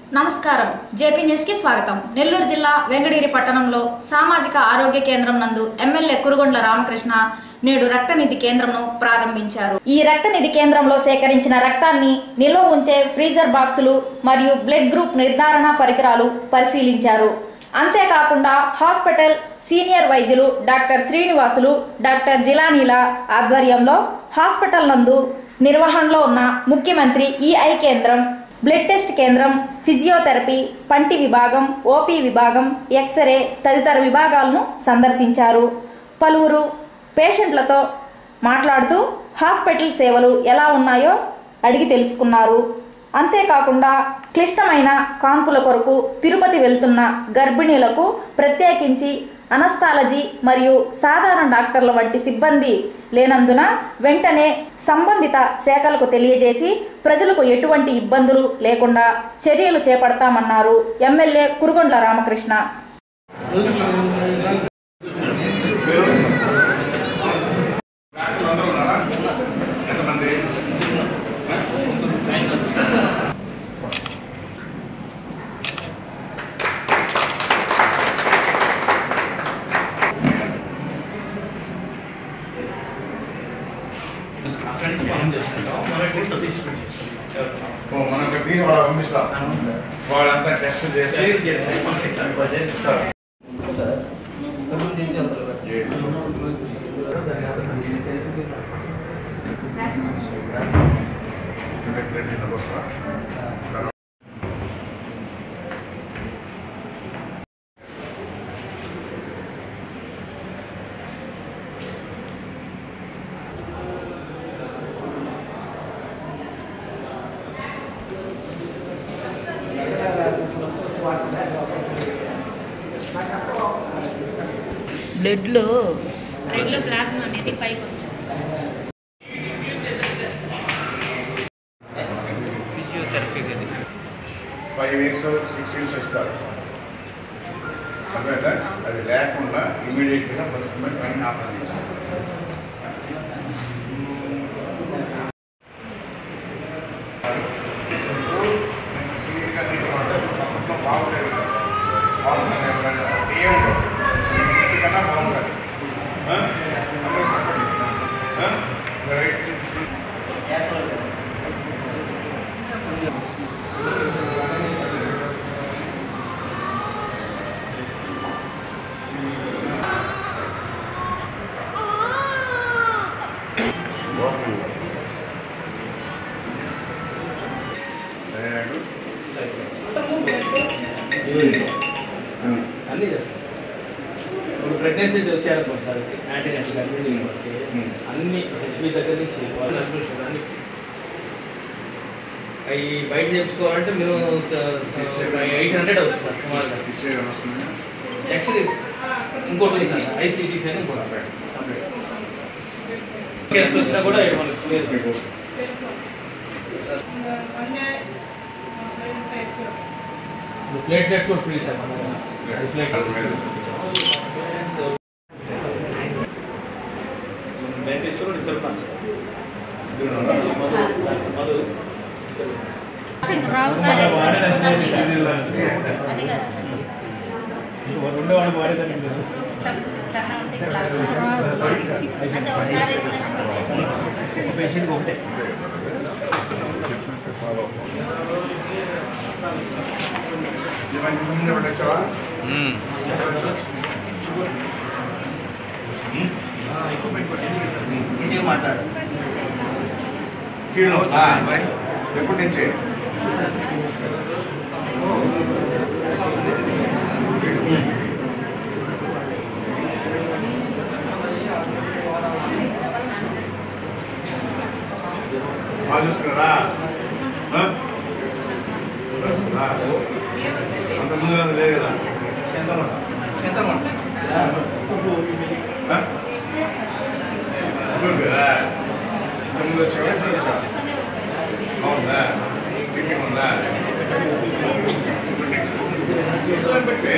నమస్కారం జేపీ న్యూస్కి స్వాగతం నెల్లూరు జిల్లా వెంకటగిరి పట్టణంలో సామాజిక ఆరోగ్య కేంద్రం నందు ఎమ్మెల్యే కురుగొండ్ల రామకృష్ణ నేడు రక్తనిధి కేంద్రంను ప్రారంభించారు ఈ రక్తనిధి కేంద్రంలో సేకరించిన రక్తాన్ని నిల్వ ఉంచే ఫ్రీజర్ బాక్సులు మరియు బ్లడ్ గ్రూప్ నిర్ధారణ పరికరాలు పరిశీలించారు అంతేకాకుండా హాస్పిటల్ సీనియర్ వైద్యులు డాక్టర్ శ్రీనివాసులు డాక్టర్ జిలానీల ఆధ్వర్యంలో హాస్పిటల్ నందు నిర్వహణలో ఉన్న ముఖ్యమంత్రి ఈఐ కేంద్రం బ్లడ్ టెస్ట్ కేంద్రం ఫిజియోథెరపీ పంటి విభాగం ఓపీ విభాగం ఎక్స్రే తదితర విభాగాలను సందర్శించారు పలువురు పేషెంట్లతో మాట్లాడుతూ హాస్పిటల్ సేవలు ఎలా ఉన్నాయో అడిగి తెలుసుకున్నారు అంతేకాకుండా క్లిష్టమైన కాన్పుల కొరకు తిరుపతి వెళ్తున్న గర్భిణీలకు ప్రత్యేకించి అనస్థాలజీ మరియు సాధారణ డాక్టర్ల వంటి సిబ్బంది లేనందున వెంటనే సంబంధిత శాఖలకు తెలియజేసి ప్రజలకు ఎటువంటి ఇబ్బందులు లేకుండా చర్యలు చేపడతామన్నారు ఎమ్మెల్యే కురుగొండ్ల రామకృష్ణ అందరూ ఉన్నారా ఎంతమంది ఓ, మనకు తీసి వాళ్ళ పంపిస్తాం వాళ్ళంతా టెస్ట్ చేసి ఇస్తారు. బ్లడ్లు బ్లడ్లో ప్లాస్మా అనేది పైకి వస్తుంది ఫైవ్ ఇయర్స్ సిక్స్ ఇయర్స్ ఇస్తారు అర్థమైందా అది లేకుండా ఇమీడియట్గా పరిస్థితి పైన ఆపరేషన్ చేస్తారు బాగుండేది అవసరం లేదు ఏముండదు ఇంటికన్నా బాగుంటుంది ఆ? అందరూ చెప్పండి ఆ? రైట్. బాగుంది సరేనాడు అన్నీ చేస్తాం ఇప్పుడు ప్రెగ్నెన్సీ వచ్చారనుకోండి సార్ యాంటీనెట్ గర్భిణీ బట్టి Hmm. అన్ని హెచ్పి దగ్గర నుంచి వాళ్ళ అడ్మిషన్ అన్ని అవి బయట చేయించుకోవాలంటే మీరు ఎయిట్ హండ్రెడ్ అవుతుంది సార్ సుమారుగా ఇచ్చే వస్తుంది ఎక్స్రే ఇంకోటి ఉంది సార్ ఐసీటీసీ అని ఇంకోటి సపరేట్ కేసు వచ్చినా కూడా మనకి క్లియర్ మీకు ప్లేట్లెట్స్ కూడా ఫ్రీ సార్ మన డెంటిస్ట్ కూడా ఇద్దరు ఉన్నారు సార్ మధు మధు ఇద్దరు ఉన్నారు సార్. రావు సార్ వేసుకొని ఇంకోసారి మిగిలిన. అది కాదు రెండో వాళ్ళు వాడేదాన్ని లేదు. టర్న్ అవుట్ ఇట్లా. అంటే ఒకసారి వేసినాక పేషెంట్కి ఒకటే ఇవన్నీ ముందు వచ్చావా ఇంటికి మాట్లాడు కీళ్ళు ఎప్పటి నుంచి బాగా చూస్తున్నారా ఆ? చూస్తున్నారా? అంత ముందు అది లేదు కదా ఆ? గుడ్ కదా అంత ముందు వచ్చావా ఇప్పుడు వచ్చావా బాగుందా టిఫిన్ ఉందా ఇస్లాం పెట్టే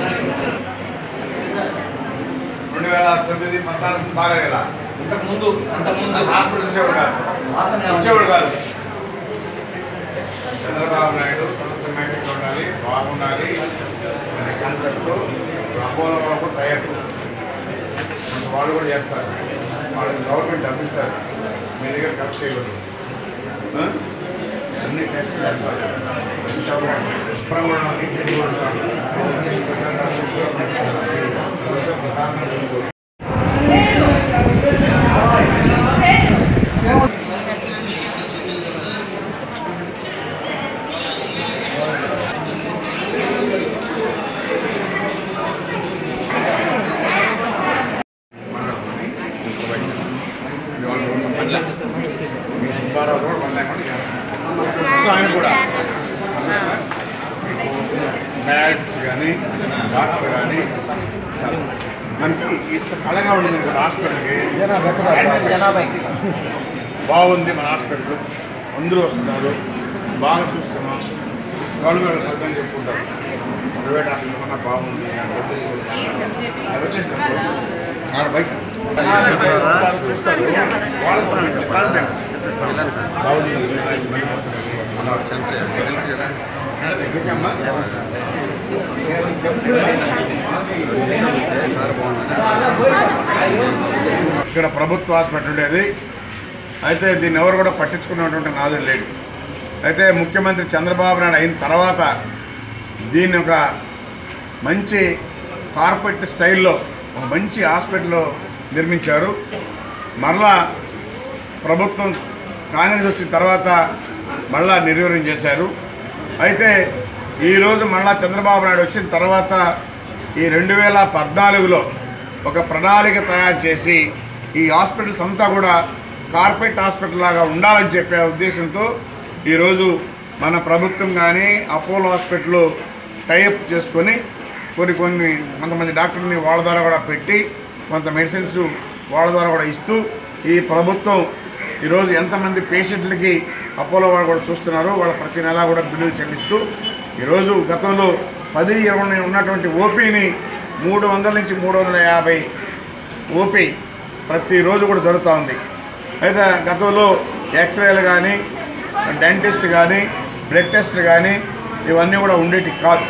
రెండు వేల తొమ్మిది పద్నాలుగు బాగా కదా ఇంతకు ముందు అంత ముందు హాస్పిటల్ ఇచ్చేవాడు కాదు వాసన ఇచ్చేవాడు కాదు చంద్రబాబు నాయుడు సిస్టమేటిక్గా బాగుండాలి అనే కాన్సెప్ట్తో అపోలో వాళ్ళు కూడా తయారు వాళ్ళు కూడా చేస్తారు వాళ్ళకి గవర్నమెంట్ డబ్బిస్తారు మీ దగ్గర ఖర్చు చేయకూడదు ఆ? అన్ని టెస్ట్ చేస్తారు ప్రతి చోట శుభ్రం కూడా ఉంది, ఇంటికి కూడా ఉంది. ప్రశాంతంగా చూసుకోవాలి. మీ సుబ్బారావు కూడా మన లేకుండా చేస్తారు ఆయన కూడా బ్యాగ్స్ కానీ డాక్టర్ కానీ చాలా మనకి ఇంత కళగా ఉంటుంది మన హాస్పిటల్కి బాగుంది మన హాస్పిటల్ అందరూ వస్తున్నారు బాగా చూస్తున్నాం గవర్నమెంట్ పద్ధతి చెప్పుకుంటారు ప్రైవేట్ హాస్పిటల్ కన్నా బాగుంది అని చెప్పేసి అది వచ్చేసింది ఆడ బయట వాళ్ళు చూస్తారు వాళ్ళకి కూడా మంచి కాన్ఫిడెన్స్ బాగుంది ఎందుకమ్మా ఇక్కడ ప్రభుత్వ హాస్పిటల్ ఉండేది అయితే దీన్ని ఎవరు కూడా పట్టించుకున్నటువంటి నాదుడు లేడు అయితే ముఖ్యమంత్రి చంద్రబాబు నాయుడు అయిన తర్వాత దీన్ని ఒక మంచి కార్పొరేట్ స్టైల్లో ఒక మంచి హాస్పిటల్ నిర్మించారు మరలా ప్రభుత్వం కాంగ్రెస్ వచ్చిన తర్వాత మళ్ళా నిర్వీర్యం చేశారు అయితే ఈరోజు మళ్ళా చంద్రబాబు నాయుడు వచ్చిన తర్వాత ఈ రెండు వేల పద్నాలుగులో ఒక ప్రణాళిక తయారు చేసి ఈ హాస్పిటల్స్ అంతా కూడా కార్పొరేట్ హాస్పిటల్ లాగా ఉండాలని చెప్పే ఉద్దేశంతో ఈరోజు మన ప్రభుత్వం కానీ అపోలో హాస్పిటల్ టైఅప్ చేసుకొని కొన్ని కొన్ని కొంతమంది డాక్టర్ని వాళ్ళ ద్వారా కూడా పెట్టి కొంత మెడిసిన్స్ వాళ్ళ ద్వారా కూడా ఇస్తూ ఈ ప్రభుత్వం ఈరోజు ఎంతమంది పేషెంట్లకి అపోలో వాళ్ళు కూడా చూస్తున్నారో వాళ్ళ ప్రతి నెల కూడా బిల్లులు చెల్లిస్తూ ఈరోజు గతంలో పది ఇరవై ఉన్నటువంటి ఓపీని మూడు వందల నుంచి మూడు వందల యాభై ఓపీ ప్రతిరోజు కూడా జరుగుతూ ఉంది అయితే గతంలో ఎక్స్రేలు కానీ డెంటిస్ట్ కానీ బ్లడ్ టెస్ట్ కానీ ఇవన్నీ కూడా ఉండేటి కాదు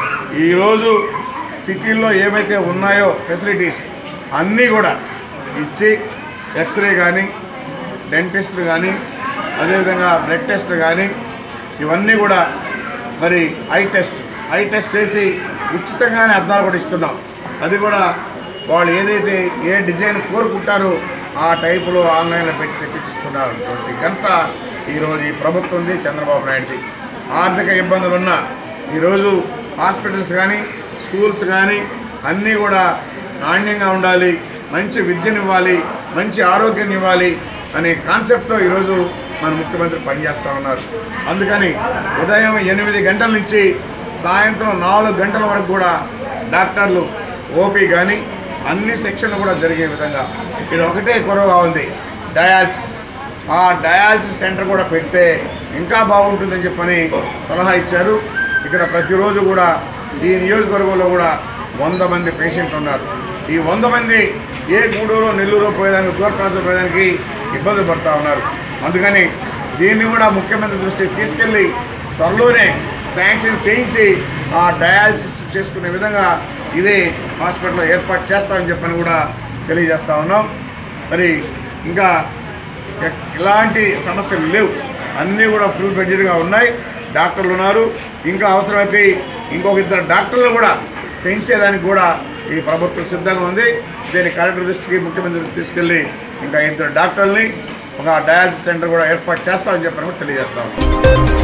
ఈరోజు సిటీల్లో ఏవైతే ఉన్నాయో ఫెసిలిటీస్ అన్నీ కూడా ఇచ్చి ఎక్స్రే కానీ డెంటిస్ట్ కానీ అదేవిధంగా బ్లడ్ టెస్ట్ కానీ ఇవన్నీ కూడా మరి ఐ టెస్ట్ ఐ టెస్ట్ చేసి ఉచితంగానే అద్దాలు కూడా ఇస్తున్నాం అది కూడా వాళ్ళు ఏదైతే ఏ డిజైన్ కోరుకుంటారో ఆ టైపులో ఆన్లైన్లో పెట్టి తెప్పించిస్తున్నారు అటువంటి గంట ఈరోజు ఈ ప్రభుత్వంది చంద్రబాబు నాయుడుది ఆర్థిక ఇబ్బందులు ఉన్న ఈరోజు హాస్పిటల్స్ కానీ స్కూల్స్ కానీ అన్నీ కూడా నాణ్యంగా ఉండాలి మంచి విద్యనివ్వాలి మంచి ఆరోగ్యాన్ని ఇవ్వాలి అనే కాన్సెప్ట్తో ఈరోజు మన ముఖ్యమంత్రి పనిచేస్తూ ఉన్నారు అందుకని ఉదయం ఎనిమిది గంటల నుంచి సాయంత్రం నాలుగు గంటల వరకు కూడా డాక్టర్లు ఓపీ కానీ అన్ని సెక్షన్లు కూడా జరిగే విధంగా ఇది ఒకటే కొరవగా ఉంది డయాలసిస్ ఆ డయాలసిస్ సెంటర్ కూడా పెడితే ఇంకా బాగుంటుందని చెప్పని సలహా ఇచ్చారు ఇక్కడ ప్రతిరోజు కూడా ఈ నియోజకవర్గంలో కూడా వంద మంది పేషెంట్లు ఉన్నారు ఈ వంద మంది ఏ గూడూరు నెల్లూరు పోయేదానికి దూర ప్రాంతం పోయేదానికి ఇబ్బంది పడుతూ ఉన్నారు అందుకని దీన్ని కూడా ముఖ్యమంత్రి దృష్టికి తీసుకెళ్ళి త్వరలోనే శాంక్షన్ చేయించి ఆ డయాలసిస్ చేసుకునే విధంగా ఇదే హాస్పిటల్ ఏర్పాటు చేస్తామని చెప్పని కూడా తెలియజేస్తా ఉన్నాం మరి ఇంకా ఎక్- ఎలాంటి సమస్యలు లేవు అన్నీ కూడా ఫుల్ బడ్జెట్గా ఉన్నాయి డాక్టర్లు ఉన్నారు ఇంకా అవసరమైతే ఇంకొక ఇద్దరు డాక్టర్లు కూడా పెంచేదానికి కూడా ఈ ప్రభుత్వం సిద్ధంగా ఉంది దీన్ని కలెక్టర్ దృష్టికి ముఖ్యమంత్రి దృష్టికి తీసుకెళ్ళి ఇంకా ఇద్దరు డాక్టర్ని ఒక డయాలసిస్ సెంటర్ కూడా ఏర్పాటు చేస్తామని చెప్పని కూడా తెలియజేస్తాం